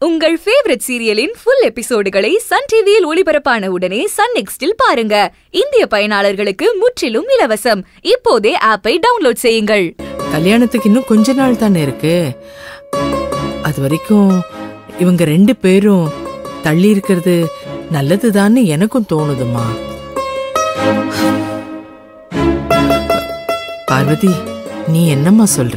உங்கள் ஃபேவரட் சீரியலின் ஃபுல் எபிசோடுகளை சன் டிவியில் ஒளிபரப்பான உடனே சன் நெக்ஸ்டில் பாருங்க இந்திய பயனாளர்களுக்கு முற்றிலும் இலவசம் இப்போதே ஆப்பை டவுன்லோட் செய்யுங்கள் கல்யாணத்துக்கு இன்னும் கொஞ்ச நாள் தானே இருக்கு அது வரைக்கும் இவங்க ரெண்டு பேரும் தள்ளி இருக்கிறது நல்லதுதான்னு எனக்கும் தோணுதுமா பார்வதி நீ என்னம்மா சொல்ற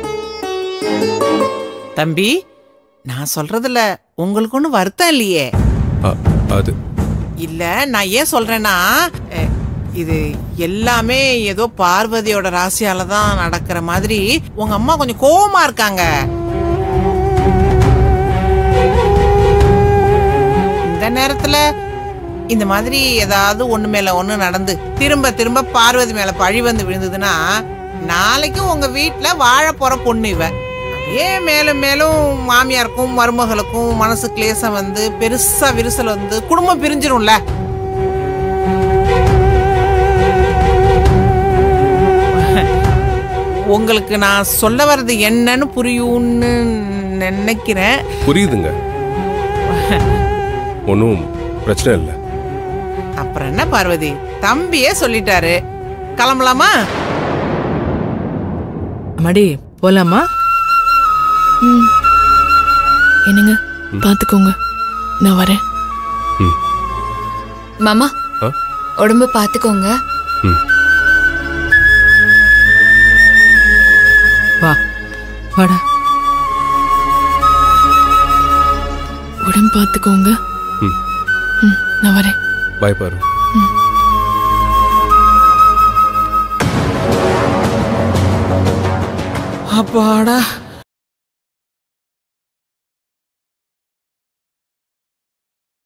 தம்பி நான் சொல்றதுல உங்களுக்கு ஒன்றும் வருத்தம் இல்லையே அ- அது இல்ல நான் ஏன் சொல்றேன்னா அஹ், இது எல்லாமே ஏதோ பார்வதியோட ராசியால தான் நடக்கிற மாதிரி உங்க அம்மா கொஞ்சம் கோவமா இருக்காங்க இந்த நேரத்துல இந்த மாதிரி ஏதாவது ஒண்ணு மேல ஒண்ணு நடந்து திரும்ப திரும்ப பார்வதி மேல பழி வந்து விழுந்ததுன்னா நாளைக்கு உங்க வீட்ல வாழ போற பொண்ணு இவ ஏன் மேலும் மேலும் மாமியாருக்கும் மருமகளுக்கும் மனசு கிளேசம் வந்து பெருசா விரிசல் வந்து குடும்பம் பிரிஞ்சிரும்ல உங்களுக்கு நான் சொல்ல வர்றது என்னன்னு புரியும்னு நினைக்கிறேன் புரியுதுங்க ஒன்றும் பிரச்சனை இல்லை அப்புறம் என்ன பார்வதி தம்பியே சொல்லிட்டாரு கிளம்பலாமா அம்மாடி போலாமா என்னங்க பாத்துக்கோங்க நான் வரேன் ம் மாமா ஆ? உடம்ப பாத்துக்கோங்க ம் வா வாடா உடம்பு பாத்துக்கோங்க ம் ம், நான் வரேன் பாய் பாரு அப்பாடா